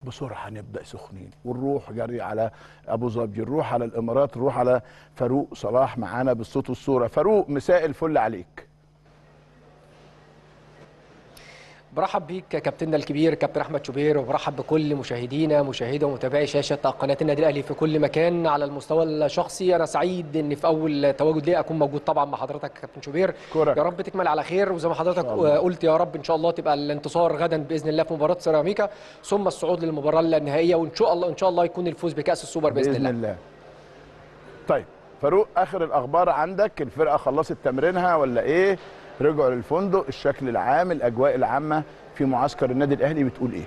بسرعه نبدا سخنين ونروح جري على ابو ظبي نروح على الامارات نروح على فاروق صلاح معانا بالصوت والصوره فاروق مساء الفل عليك برحب بيك كابتننا الكبير كابتن احمد شوبير وبرحب بكل مشاهدينا مشاهدي ومتابعي شاشه قناه النادي الاهلي في كل مكان على المستوى الشخصي انا سعيد ان في اول تواجد لي اكون موجود طبعا مع حضرتك كابتن شوبير كرة. يا رب تكمل على خير وزي ما حضرتك الله. قلت يا رب ان شاء الله تبقى الانتصار غدا باذن الله في مباراه سيراميكا ثم الصعود للمباراه النهائيه وان شاء الله ان شاء الله يكون الفوز بكاس السوبر باذن, باذن الله. الله طيب فاروق اخر الاخبار عندك الفرقه خلصت تمرينها ولا ايه رجعوا للفندق الشكل العام الاجواء العامه في معسكر النادي الاهلي بتقول ايه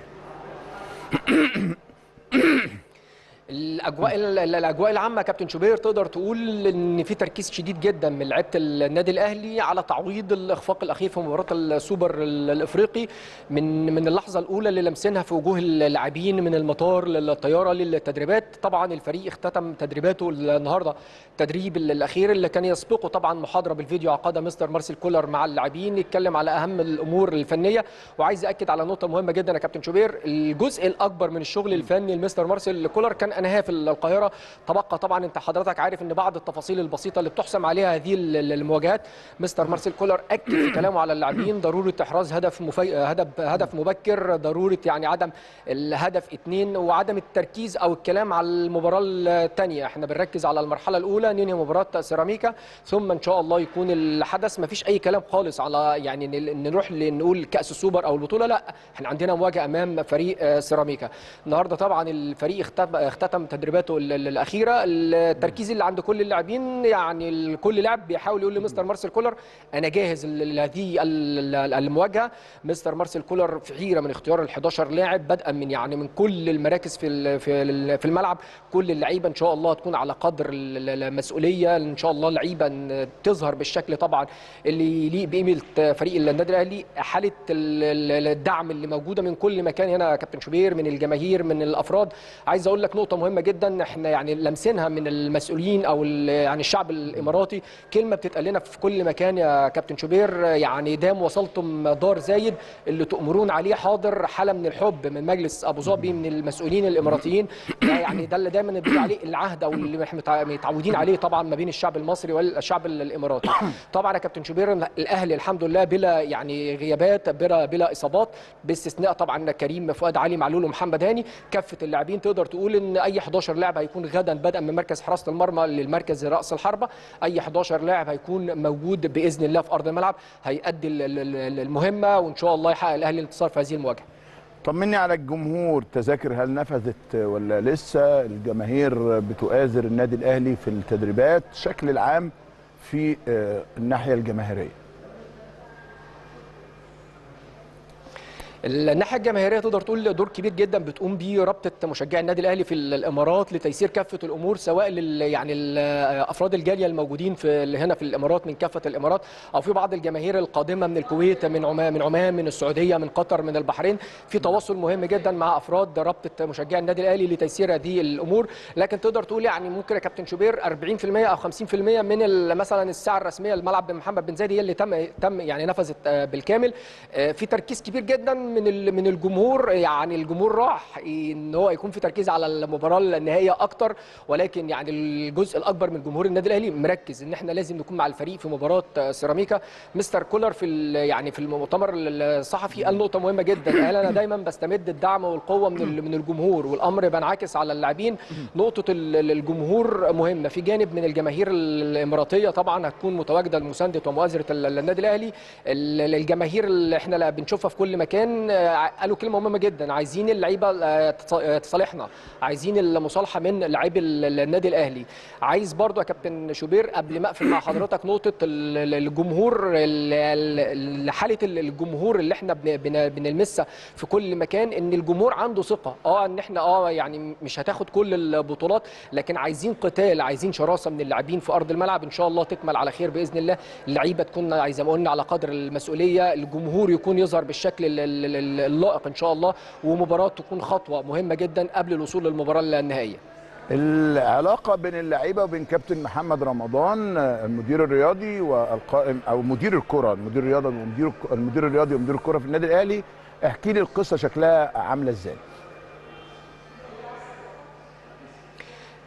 الاجواء ال- الاجواء العامه يا كابتن شوبير تقدر تقول ان في تركيز شديد جدا من لعيبه النادي الاهلي على تعويض الاخفاق الاخير في مباراه السوبر ال- الافريقي من من اللحظه الاولى اللي لمسناها في وجوه اللاعبين من المطار للطياره للتدريبات طبعا الفريق اختتم تدريباته النهارده التدريب ال- الاخير اللي كان يسبقه طبعا محاضره بالفيديو عقدها مستر مارسيل كولر مع اللاعبين يتكلم على اهم الامور الفنيه وعايز اكد على نقطه مهمه جدا يا كابتن شوبير الجزء الاكبر من الشغل الفني لمستر مارسيل كولر كان انهاه في القاهره تبقى طبعا انت حضرتك عارف ان بعض التفاصيل البسيطه اللي بتحسم عليها هذه ال- ال- المواجهات مستر مارسيل كولر اكد في كلامه على اللاعبين ضروره احراز هدف مفي... هدف هدف مبكر ضروره يعني عدم الهدف اثنين وعدم التركيز او الكلام على المباراه الثانيه احنا بنركز على المرحله الاولى ننهي مباراه سيراميكا ثم ان شاء الله يكون الحدث ما فيش اي كلام خالص على يعني ن- نروح نقول كاس السوبر او البطوله لا احنا عندنا مواجهه امام فريق آه، سيراميكا النهارده طبعا الفريق اختم- اختتم تدريباته ال- ال- الاخيره التركيز اللي عند كل اللاعبين يعني ال- كل لاعب بيحاول يقول لمستر مارسيل كولر انا جاهز ل- لهذه ال- ال- المواجهه مستر مارسيل كولر في حيره من اختيار ال 11 لاعب بدءا من يعني من كل المراكز في ال- في ال- في الملعب كل اللعيبه ان شاء الله تكون على قدر ال- ال- المسؤوليه ان شاء الله لعيبه إن تظهر بالشكل طبعا اللي يليق بقيمه فريق النادي الاهلي حاله ال- ال- الدعم اللي موجوده من كل مكان هنا يا كابتن شوبير من الجماهير من الافراد عايز اقول لك نقطه مهمه جدا احنا يعني لمسينها من المسؤولين او ال- يعني الشعب الاماراتي كلمه بتتقال لنا في كل مكان يا كابتن شوبير يعني دام وصلتم دار زايد اللي تؤمرون عليه حاضر حاله من الحب من مجلس ابو ظبي من المسؤولين الاماراتيين ده يعني ده اللي دايما بيقول عليه العهد او اللي احنا متع- متعودين عليه طبعا ما بين الشعب المصري والشعب الاماراتي طبعا يا كابتن شوبير الاهلي الحمد لله بلا يعني غيابات بلا بلا اصابات باستثناء طبعا كريم فؤاد علي معلول ومحمد هاني كافه اللاعبين تقدر تقول ان اي 11 لاعب هيكون غدا بدءا من مركز حراسه المرمى للمركز راس الحربه اي 11 لاعب هيكون موجود باذن الله في ارض الملعب هيأدي ال- ال- ال- المهمه وان شاء الله يحقق الاهلي الانتصار في هذه المواجهه طمني على الجمهور تذاكر هل نفذت ولا لسه الجماهير بتؤازر النادي الاهلي في التدريبات الشكل العام في آه، الناحيه الجماهيريه الناحيه الجماهيريه تقدر تقول دور كبير جدا بتقوم بيه رابطه مشجعي النادي الاهلي في الامارات لتيسير كافه الامور سواء لل يعني ال- افراد الجاليه الموجودين في اللي هنا في الامارات من كافه الامارات او في بعض الجماهير القادمه من الكويت من عمان من عمان من السعوديه من قطر من البحرين في تواصل مهم جدا مع افراد رابطه مشجعي النادي الاهلي لتيسير هذه الامور لكن تقدر تقول يعني ممكن يا كابتن شوبير 40% او 50% من ال- مثلا الساعه الرسميه الملعب بن محمد بن زايد هي اللي تم تم يعني نفذت آه، بالكامل آه، في تركيز كبير جدا من ال- من الجمهور يعني الجمهور راح ان هو يكون في تركيز على المباراه النهائيه اكتر ولكن يعني الجزء الاكبر من جمهور النادي الاهلي مركز ان احنا لازم نكون مع الفريق في مباراه آه، سيراميكا مستر كولر في ال- يعني في المؤتمر الصحفي قال نقطه مهمه جدا قال انا دايما بستمد الدعم والقوه من ال- من الجمهور والامر بينعكس على اللاعبين نقطه ال- ال- الجمهور مهمه في جانب من الجماهير الاماراتيه طبعا هتكون متواجده لمسانده ومؤازره ال- النادي الاهلي ال- الجماهير اللي احنا لا بنشوفها في كل مكان آه، قالوا كلمه مهمه جدا عايزين اللعيبه آه، تص- آه، تصالحنا عايزين المصالحه من لاعبي ال- النادي الاهلي عايز برضو يا كابتن شوبير قبل ما اقفل مع حضرتك نقطه ال- ال- الجمهور ال- ال- حاله ال- الجمهور اللي احنا بن- بن- بنلمسها في كل مكان ان الجمهور عنده ثقه اه ان احنا اه يعني مش هتاخد كل البطولات لكن عايزين قتال عايزين شراسه من اللاعبين في ارض الملعب ان شاء الله تكمل على خير باذن الله اللعيبه تكون زي ما قلنا على قدر المسؤوليه الجمهور يكون يظهر بالشكل ال- ال- ال- اللائق ان شاء الله ومباراه تكون خطوه مهمه جدا قبل الوصول للمباراه النهائيه العلاقه بين اللعيبه وبين كابتن محمد رمضان آه، المدير الرياضي والقائم او مدير الكره المدير الرياضي ومدير الك- المدير الرياضي ومدير الكره في النادي الاهلي احكي لي القصه شكلها عامله ازاي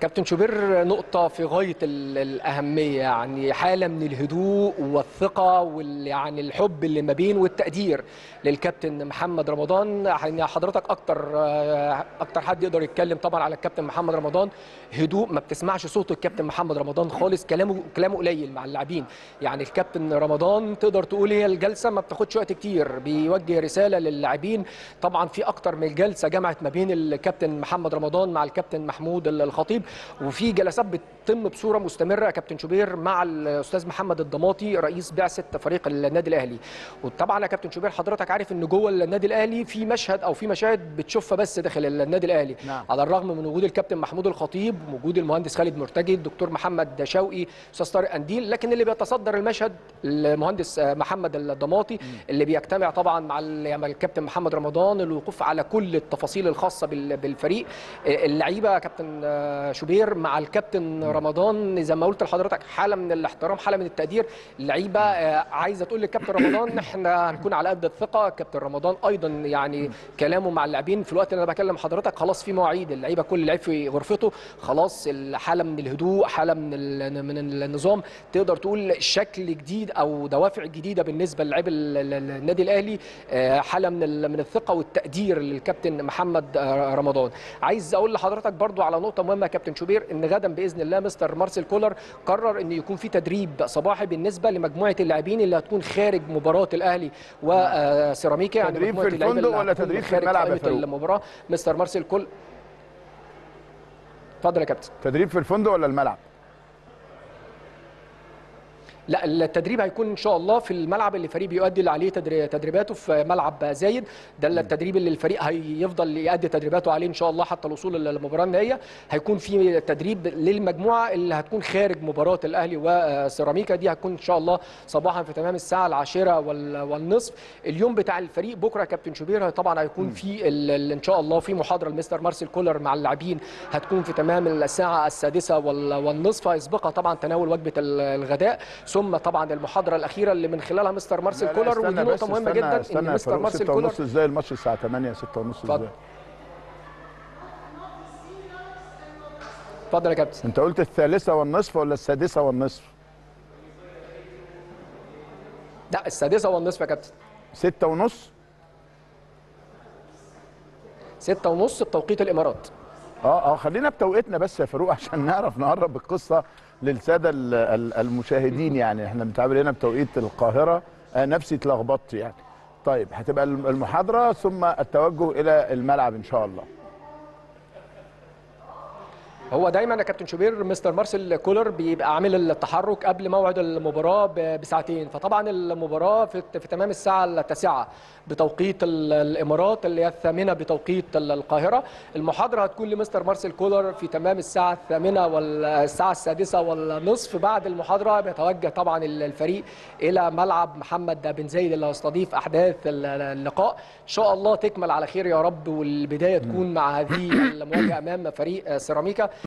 كابتن شوبير نقطة في غاية ال- الأهمية يعني حالة من الهدوء والثقة وال يعني الحب اللي ما بين والتقدير للكابتن محمد رمضان يعني حضرتك أكتر آه، أكتر حد يقدر يتكلم طبعا على الكابتن محمد رمضان هدوء ما بتسمعش صوت الكابتن محمد رمضان خالص كلامه كلامه قليل مع اللاعبين يعني الكابتن رمضان تقدر تقول هي الجلسة ما بتاخدش وقت كتير بيوجه رسالة للاعبين طبعا في أكتر من جلسة جمعت ما بين الكابتن محمد رمضان مع الكابتن محمود الخطيب وفي جلسات بتتم بصوره مستمره يا كابتن شوبير مع الاستاذ محمد الضماطي رئيس بعثه فريق النادي الاهلي وطبعا يا كابتن شوبير حضرتك عارف ان جوه النادي الاهلي في مشهد او في مشاهد بتشوفها بس داخل النادي الاهلي نعم. على الرغم من وجود الكابتن محمود الخطيب وجود المهندس خالد مرتجي الدكتور محمد شوقي استاذ طارق انديل لكن اللي بيتصدر المشهد المهندس محمد الضماطي اللي بيجتمع طبعا مع ال- مع الكابتن محمد رمضان الوقوف على كل التفاصيل الخاصه بال- بالفريق اللعيبه يا كابتن شوبير مع الكابتن رمضان زي ما قلت لحضرتك حاله من الاحترام حاله من التقدير اللعيبه آه، عايزه تقول للكابتن رمضان احنا هنكون على قد الثقه كابتن رمضان ايضا يعني كلامه مع اللاعبين في الوقت اللي انا بكلم حضرتك خلاص في مواعيد اللعيبه كل لعيب في غرفته خلاص حاله من الهدوء حاله من ال- من النظام تقدر تقول شكل جديد او دوافع جديده بالنسبه للاعيب ال- ال- النادي الاهلي آه، حاله من ال- من الثقه والتقدير للكابتن محمد آه، رمضان عايز اقول لحضرتك برضو على نقطه مهمه يا كابتن شوبير ان غدا باذن الله مستر مارسيل كولر قرر ان يكون في تدريب صباحي بالنسبه لمجموعه اللاعبين اللي هتكون خارج مباراه الاهلي وسيراميكا يعني تدريب مجموعة في اللعيبة الفندق اللي ولا هتكون تدريب في خارج الملعب يا قائمة فاروق؟ المباراه مستر مارسيل كول اتفضل يا كابتن تدريب في الفندق ولا الملعب لا التدريب هيكون ان شاء الله في الملعب اللي الفريق بيؤدي عليه تدري- تدريباته في ملعب زايد ده التدريب اللي الفريق هيفضل يؤدي تدريباته عليه ان شاء الله حتى الوصول للمباراه النهائيه هيكون في تدريب للمجموعه اللي هتكون خارج مباراه الاهلي وسيراميكا دي هتكون ان شاء الله صباحا في تمام الساعه العاشره وال- والنصف اليوم بتاع الفريق بكره يا كابتن شوبير طبعا هيكون في ال- ال- ان شاء الله في محاضره لمستر مارسيل كولر مع اللاعبين هتكون في تمام الساعه السادسه وال- والنصف هيسبقها طبعا تناول وجبه ال- الغداء ثم طبعا المحاضره الاخيره اللي من خلالها مستر مارسيل لا، لا، كولر استنى ودي بس، نقطه مهمه استنى- جدا استنى ان يا مستر فاروق، مارسيل ستة كولر ونص ازاي الماتش الساعه 8 6 ونص اتفضل. ازاي اتفضل يا كابتن انت قلت الثالثه والنصف ولا السادسه والنصف لا السادسه والنصف يا كابتن ستة ونص ستة ونص بتوقيت الامارات اه اه خلينا بتوقيتنا بس يا فاروق عشان نعرف نقرب القصه للساده ال- ال- المشاهدين يعني احنا بنتعامل هنا بتوقيت القاهره آه نفسي اتلخبطت يعني طيب هتبقى الم- المحاضره ثم التوجه الى الملعب ان شاء الله هو دايما يا كابتن شوبير مستر مارسيل كولر بيبقى عامل التحرك قبل موعد المباراه ب- بساعتين فطبعا المباراه في, في تمام الساعه التاسعه بتوقيت ال- الامارات اللي هي الثامنه بتوقيت ال- القاهره المحاضره هتكون لمستر مارسيل كولر في تمام الساعه الثامنه والساعه السادسه والنصف بعد المحاضره بيتوجه طبعا ال- الفريق الى ملعب محمد بن زايد اللي هيستضيف احداث ال- اللقاء ان شاء الله تكمل على خير يا رب والبدايه تكون مع هذه المواجهه امام فريق سيراميكا